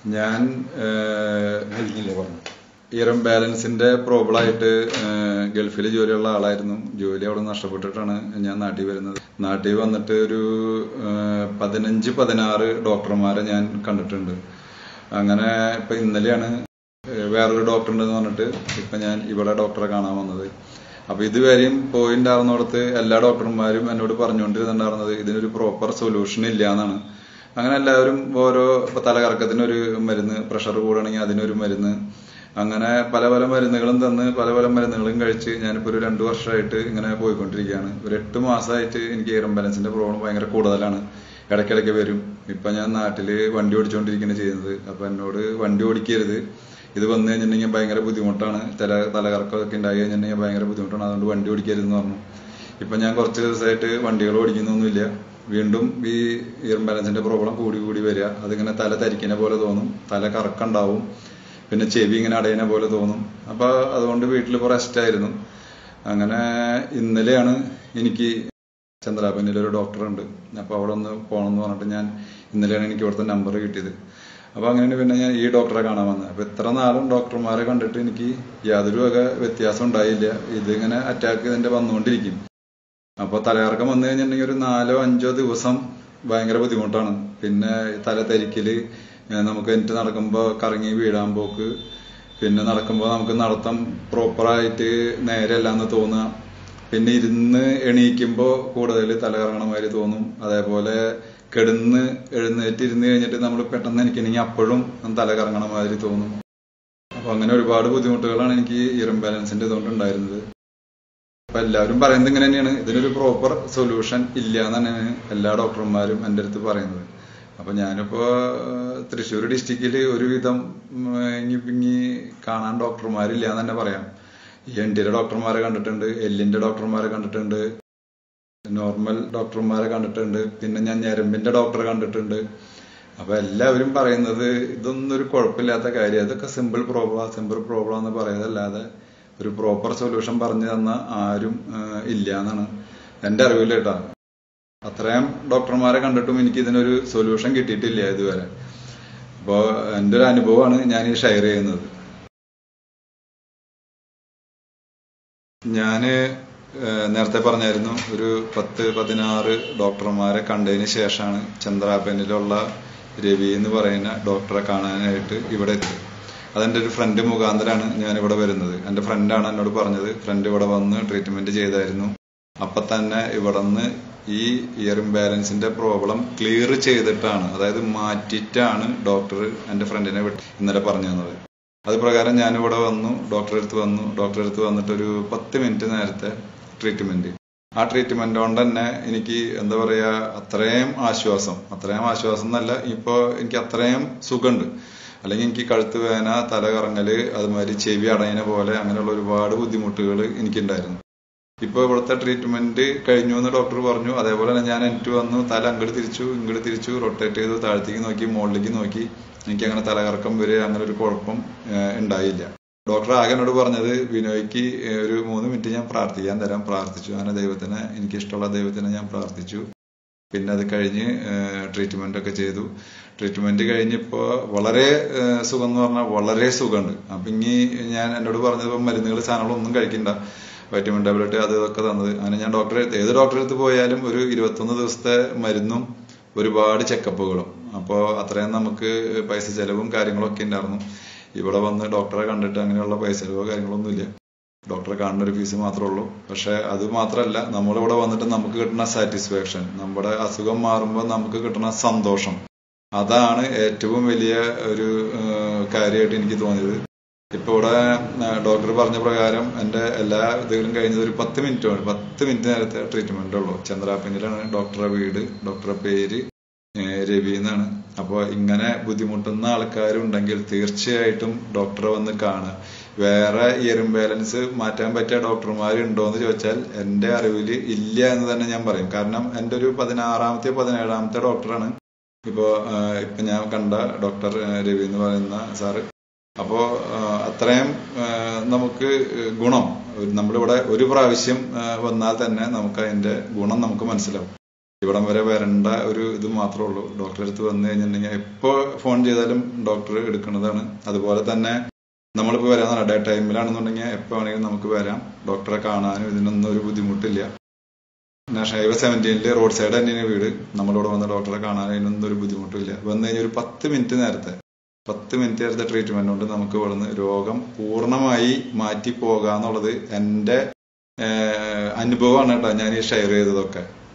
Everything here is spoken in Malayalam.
ഞാൻ ഹെൽത്തില്ലേ പറഞ്ഞു ഇയറും ബാലൻസിന്റെ പ്രോബ്ലം ആയിട്ട് ഗൾഫിൽ ജോലിയുള്ള ആളായിരുന്നു ജോലി അവിടെ നഷ്ടപ്പെട്ടിട്ടാണ് ഞാൻ നാട്ടിൽ വരുന്നത് നാട്ടിൽ വന്നിട്ട് ഒരു ഏഹ്, പതിനഞ്ച് പതിനാറ് ഡോക്ടർമാരെ ഞാൻ കണ്ടിട്ടുണ്ട് അങ്ങനെ ഇപ്പൊ ഇന്നലെയാണ് ഏഹ്, വേറൊരു ഡോക്ടർ ഉണ്ടെന്ന് പറഞ്ഞിട്ട് ഇപ്പൊ ഞാൻ ഇവിടെ ഡോക്ടറെ കാണാൻ വന്നത് അപ്പൊ ഇതുവരെയും പോയിണ്ടായിരുന്നിടത്ത് എല്ലാ ഡോക്ടർമാരും എന്നോട് പറഞ്ഞുകൊണ്ടിരുന്നുണ്ടായിരുന്നത് ഇതിനൊരു പ്രോപ്പർ സൊല്യൂഷൻ ഇല്ല എന്നാണ് അങ്ങനെ എല്ലാവരും ഓരോ ഇപ്പൊ തലകറക്കത്തിനൊരു മരുന്ന് പ്രഷർ കൂടുകയാണെങ്കിൽ അതിനൊരു മരുന്ന് അങ്ങനെ പല പല മരുന്നുകളും തന്ന് പല പല മരുന്നുകളും കഴിച്ച് ഞാനിപ്പോ ഒരു രണ്ടു വർഷമായിട്ട് ഇങ്ങനെ പോയിക്കൊണ്ടിരിക്കുകയാണ് ഒരു എട്ട് മാസമായിട്ട് എനിക്ക് ഇയർ ബാലൻസിന്റെ പ്രോബ്ലം ഭയങ്കര കൂടുതലാണ് ഇടയ്ക്കിടയ്ക്ക് വരും ഇപ്പൊ ഞാൻ നാട്ടില് വണ്ടി ഓടിച്ചുകൊണ്ടിരിക്കുകയാണ് ചെയ്യുന്നത് അപ്പൊ എന്നോട് വണ്ടി ഓടിക്കരുത് ഇത് വന്നു കഴിഞ്ഞിട്ടുണ്ടെങ്കിൽ ഭയങ്കര ബുദ്ധിമുട്ടാണ് ചില തലകറക്കമൊക്കെ ഉണ്ടായി കഴിഞ്ഞിട്ടുണ്ടെങ്കിൽ ഭയങ്കര ബുദ്ധിമുട്ടാണ് അതുകൊണ്ട് വണ്ടി ഓടിക്കരുതെന്ന് പറഞ്ഞു ഇപ്പൊ ഞാൻ കുറച്ച് ദിവസമായിട്ട് വണ്ടികൾ ഓടിക്കുന്നൊന്നുമില്ല വീണ്ടും ഈ ഇയർ ബാലൻസിന്റെ പ്രോബ്ലം കൂടി കൂടി വരിക അതിങ്ങനെ തല തരിക്കുന്ന പോലെ തോന്നും തല കറക്കുണ്ടാവും പിന്നെ ചെവി ഇങ്ങനെ അടയുന്ന പോലെ തോന്നും അപ്പൊ അതുകൊണ്ട് വീട്ടിൽ ഇപ്പൊ റെസ്റ്റ് ആയിരുന്നു അങ്ങനെ ഇന്നലെയാണ് എനിക്ക് ചന്ദ്രാപന്നിൽ ഒരു ഡോക്ടർ ഉണ്ട് അപ്പൊ അവിടെ ഒന്ന് പോകണം എന്ന് പറഞ്ഞിട്ട് ഞാൻ ഇന്നലെയാണ് എനിക്ക് ഇവിടുത്തെ നമ്പർ കിട്ടിയത് അപ്പൊ അങ്ങനെയാണ് പിന്നെ ഞാൻ ഈ ഡോക്ടറെ കാണാൻ വന്നത് അപ്പൊ ഇത്ര നാളും ഡോക്ടർമാരെ കണ്ടിട്ട് എനിക്ക് യാതൊരു വക വ്യത്യാസം ഉണ്ടായില്ല ഇതിങ്ങനെ അറ്റാക്ക് ഇതിന്റെ വന്നുകൊണ്ടിരിക്കും അപ്പൊ തലകറക്കം വന്നു കഴിഞ്ഞിട്ടുണ്ടെങ്കിൽ ഒരു നാലോ അഞ്ചോ ദിവസം ഭയങ്കര ബുദ്ധിമുട്ടാണ് പിന്നെ തല തരിക്കല് ഏഹ് നമുക്ക് എനിക്ക് നടക്കുമ്പോ കറങ്ങി വീഴാൻ പോക്ക് പിന്നെ നടക്കുമ്പോ നമുക്ക് നടത്തം പ്രോപ്പറായിട്ട് നേരെയല്ലാന്ന് തോന്നുക പിന്നെ ഇരുന്ന് എണീക്കുമ്പോ കൂടുതൽ തലകറങ്ങണ മാതിരി തോന്നും അതേപോലെ കിടന്ന് എഴുന്നേറ്റ് ഇരുന്ന് കഴിഞ്ഞിട്ട് നമ്മൾ പെട്ടെന്ന് എനിക്കുണ്ടെങ്കിൽ അപ്പോഴും തല കറങ്ങണ മാതിരി തോന്നും അപ്പൊ അങ്ങനെ ഒരുപാട് ബുദ്ധിമുട്ടുകളാണ് എനിക്ക് ഇയർ ബാലൻസിന്റെ ഇതുകൊണ്ട് ഉണ്ടായിരുന്നത് അപ്പൊ എല്ലാവരും പറയുന്നത് ഇങ്ങനെ തന്നെയാണ് ഇതിനൊരു പ്രോപ്പർ സൊല്യൂഷൻ ഇല്ല എന്നാണ് എല്ലാ ഡോക്ടർമാരും എൻ്റെ അടുത്ത് പറയുന്നത് അപ്പൊ ഞാനിപ്പോ ഏഹ്, തൃശ്ശൂർ ഡിസ്ട്രിക്റ്റില് ഒരുവിധം ഉം, ഇങ്ങി പിങ്ങി കാണാൻ ഡോക്ടർമാരില്ല എന്ന് തന്നെ പറയാം ഈ എൻഡിയുടെ ഡോക്ടർമാരെ കണ്ടിട്ടുണ്ട് എല്ലിന്റെ ഡോക്ടർമാരെ കണ്ടിട്ടുണ്ട് നോർമൽ ഡോക്ടർമാരെ കണ്ടിട്ടുണ്ട് പിന്നെ ഞാൻ ഞരമ്പിന്റെ ഡോക്ടറെ കണ്ടിട്ടുണ്ട് അപ്പൊ എല്ലാവരും പറയുന്നത് ഇതൊന്നും ഒരു കുഴപ്പമില്ലാത്ത കാര്യം ഇതൊക്കെ സിമ്പിൾ പ്രോബ്ലം സിമ്പിൾ പ്രോബ്ലം എന്ന് പറയുന്നതല്ലാതെ ഒരു പ്രോപ്പർ സൊല്യൂഷൻ പറഞ്ഞു തന്ന ആരും ഏഹ്, ഇല്ല എന്നാണ് എന്റെ അറിവിൽ കേട്ടാ അത്രയും ഡോക്ടർമാരെ കണ്ടിട്ടും എനിക്ക് ഇതിനൊരു സൊല്യൂഷൻ കിട്ടിയിട്ടില്ല ഇതുവരെ അപ്പോ എന്റെ ഒരു അനുഭവമാണ് ഞാൻ ഈ ഷെയർ ചെയ്യുന്നത് ഞാന് ഏഹ്, നേരത്തെ പറഞ്ഞായിരുന്നു ഒരു പത്ത് പതിനാറ് ഡോക്ടർമാരെ കണ്ടതിന് ശേഷമാണ് ചന്ദ്രാപനിലുള്ള രവി എന്ന് പറയുന്ന ഡോക്ടറെ കാണാനായിട്ട് ഇവിടെ എത്തിയത് അതെന്റെ ഒരു ഫ്രണ്ട് മുഖാന്തരാണ് ഞാൻ ഇവിടെ വരുന്നത് എന്റെ ഫ്രണ്ടാണ് എന്നോട് പറഞ്ഞത് ഫ്രണ്ട് ഇവിടെ വന്ന് ട്രീറ്റ്മെന്റ് ചെയ്തായിരുന്നു അപ്പൊ തന്നെ ഇവിടുന്ന് ഈ ഇയർ ഇംബാലൻസിന്റെ പ്രോബ്ലം ക്ലിയർ ചെയ്തിട്ടാണ് അതായത് മാറ്റിയിട്ടാണ് ഡോക്ടർ എന്റെ ഫ്രണ്ടിനെ വിട്ട് ഇന്നലെ പറഞ്ഞു തന്നത് അത് പ്രകാരം ഞാൻ ഇവിടെ വന്നു ഡോക്ടറെ അടുത്ത് വന്നു ഡോക്ടറെ അടുത്ത് വന്നിട്ട് ഒരു പത്ത് മിനിറ്റ് നേരത്തെ ട്രീറ്റ്മെന്റ് ആ ട്രീറ്റ്മെന്റ് കൊണ്ട് തന്നെ എനിക്ക് എന്താ പറയാ അത്രയും ആശ്വാസം അത്രയും ആശ്വാസം എന്നല്ല ഇപ്പൊ എനിക്ക് അത്രയും സുഖമുണ്ട് അല്ലെങ്കിൽ എനിക്ക് കഴുത്ത് വേന തല കറങ്ങല് അതുമാതിരി ചെവി അടയുന്ന പോലെ അങ്ങനെയുള്ള ഒരുപാട് ബുദ്ധിമുട്ടുകൾ എനിക്കുണ്ടായിരുന്നു ഇപ്പൊ ഇവിടുത്തെ ട്രീറ്റ്മെന്റ് കഴിഞ്ഞു എന്ന് ഡോക്ടർ പറഞ്ഞു അതേപോലെ തന്നെ ഞാൻ എനിക്ക് വന്നു തല അങ്ങോട്ട് തിരിച്ചു ഇങ്ങോട്ട് തിരിച്ചു റൊട്ടേറ്റ് ചെയ്തു താഴത്തേക്ക് നോക്കി മുകളിലേക്ക് നോക്കി എനിക്ക് അങ്ങനെ തലകറക്കം വരെ അങ്ങനെ ഒരു കുഴപ്പം ഏഹ്, ഉണ്ടായില്ല ഡോക്ടർ ആകെ എന്നോട് പറഞ്ഞത് വിനോയ്ക്ക് ഏഹ്, ഒരു മൂന്ന് മിനിറ്റ് ഞാൻ പ്രാർത്ഥിക്കാൻ തരാം പ്രാർത്ഥിച്ചു അങ്ങനെ ദൈവത്തിനെ എനിക്ക് ഇഷ്ടമുള്ള ദൈവത്തിനെ ഞാൻ പ്രാർത്ഥിച്ചു പിന്നെ അത് കഴിഞ്ഞ് ട്രീറ്റ്മെന്റ് ഒക്കെ ചെയ്തു ട്രീറ്റ്മെന്റ് കഴിഞ്ഞപ്പോ വളരെ ഏഹ്, സുഖം എന്ന് പറഞ്ഞാൽ വളരെ സുഖമുണ്ട് അപ്പൊ ഇനി ഞാൻ എന്നോട് പറഞ്ഞത് മരുന്നുകൾ സാധനങ്ങളൊന്നും കഴിക്കണ്ട വൈറ്റമിൻ ടാബ്ലറ്റ് അത് ഇതൊക്കെ തന്നത് അങ്ങനെ ഞാൻ ഡോക്ടറെ അടുത്ത് ഏത് ഡോക്ടറെ അടുത്ത് പോയാലും ഒരു ഇരുപത്തൊന്ന് ദിവസത്തെ മരുന്നും ഒരുപാട് ചെക്കപ്പുകളും അപ്പോൾ അത്രയും നമുക്ക് പൈസ ചെലവും കാര്യങ്ങളൊക്കെ ഉണ്ടായിരുന്നു ഇവിടെ വന്ന് ഡോക്ടറെ കണ്ടിട്ട് അങ്ങനെയുള്ള പൈസ ചെലവോ കാര്യങ്ങളൊന്നുമില്ല ഡോക്ടറെ കാണുന്ന ഒരു ഫീസ് മാത്രമേ ഉള്ളൂ പക്ഷെ അത് മാത്രമല്ല നമ്മളിവിടെ വന്നിട്ട് നമുക്ക് കിട്ടുന്ന സാറ്റിസ്ഫാക്ഷൻ നമ്മുടെ അസുഖം മാറുമ്പോൾ നമുക്ക് കിട്ടുന്ന സന്തോഷം അതാണ് ഏറ്റവും വലിയ ഒരു ഏഹ്, കാര്യമായിട്ട് എനിക്ക് തോന്നിയത് ഇപ്പൊ ഇവിടെ ഡോക്ടർ പറഞ്ഞ പ്രകാരം എന്റെ എല്ലാ ഇതുകളും കഴിഞ്ഞത് ഒരു പത്ത് മിനിറ്റ് ആണ് പത്ത് മിനിറ്റ് നേരത്തെ ട്രീറ്റ്മെന്റ് ഉള്ളൂ ചന്ദ്രാപിന്നിലാണ് ഡോക്ടറെ വീട് ഡോക്ടറെ പേര് ഏഹ് രവി എന്നാണ് അപ്പോൾ ഇങ്ങനെ ബുദ്ധിമുട്ടുന്ന ആൾക്കാരുണ്ടെങ്കിൽ തീർച്ചയായിട്ടും ഡോക്ടറെ വന്ന് കാണുക വേറെ ഇയറും ബാലൻസ് മാറ്റാൻ പറ്റിയ ഡോക്ടർമാരുണ്ടോ എന്ന് ചോദിച്ചാൽ എന്റെ അറിവിൽ ഇല്ല എന്ന് തന്നെ ഞാൻ പറയും കാരണം എന്റെ ഒരു പതിനാറാമത്തെ പതിനേഴാമത്തെ ഡോക്ടറാണ് ഇപ്പോ ആഹ് ഇപ്പൊ ഞാൻ കണ്ട ഡോക്ടർ ആഹ് രവി എന്ന് പറയുന്ന സാറ് അപ്പോ ആഹ് അത്രയും ആഹ് നമുക്ക് ഗുണം നമ്മളിവിടെ ഒരു പ്രാവശ്യം ആഹ് വന്നാൽ തന്നെ നമുക്ക് അതിന്റെ ഗുണം നമുക്ക് മനസ്സിലാവും ഇവിടം വരെ വരേണ്ട ഒരു ഇത് മാത്രമേ ഉള്ളൂ ഡോക്ടറെ അടുത്ത് വന്നു കഴിഞ്ഞിട്ടുണ്ടെങ്കിൽ എപ്പോ ഫോൺ ചെയ്താലും ഡോക്ടർ എടുക്കുന്നതാണ് അതുപോലെ തന്നെ നമ്മളിപ്പോ വരാൻ ഡേ ടൈമിലാണെന്നുണ്ടെങ്കിൽ എപ്പോ വേണമെങ്കിലും നമുക്ക് വരാം ഡോക്ടറെ കാണാനും ഇതിനൊന്നും ഒരു ബുദ്ധിമുട്ടില്ല നാഷണൽ ഹൈവേ സെവൻറ്റീനില് റോഡ് സൈഡ് തന്നെയാണ് വീട് നമ്മളിവിടെ വന്ന് ഡോക്ടറെ കാണാൻ അതിനൊന്നും ഒരു ബുദ്ധിമുട്ടില്ല വന്നു കഴിഞ്ഞാൽ ഒരു പത്ത് മിനിറ്റ് നേരത്തെ പത്ത് മിനിറ്റ് നേരത്തെ ട്രീറ്റ്മെന്റ് കൊണ്ട് നമുക്ക് ഇവിടുന്ന് രോഗം പൂർണ്ണമായി മാറ്റി പോകാന്നുള്ളത് എന്റെ ഏഹ്, അനുഭവമാണ് കേട്ടോ ഞാൻ ഈ ഷെയർ ചെയ്തതൊക്കെ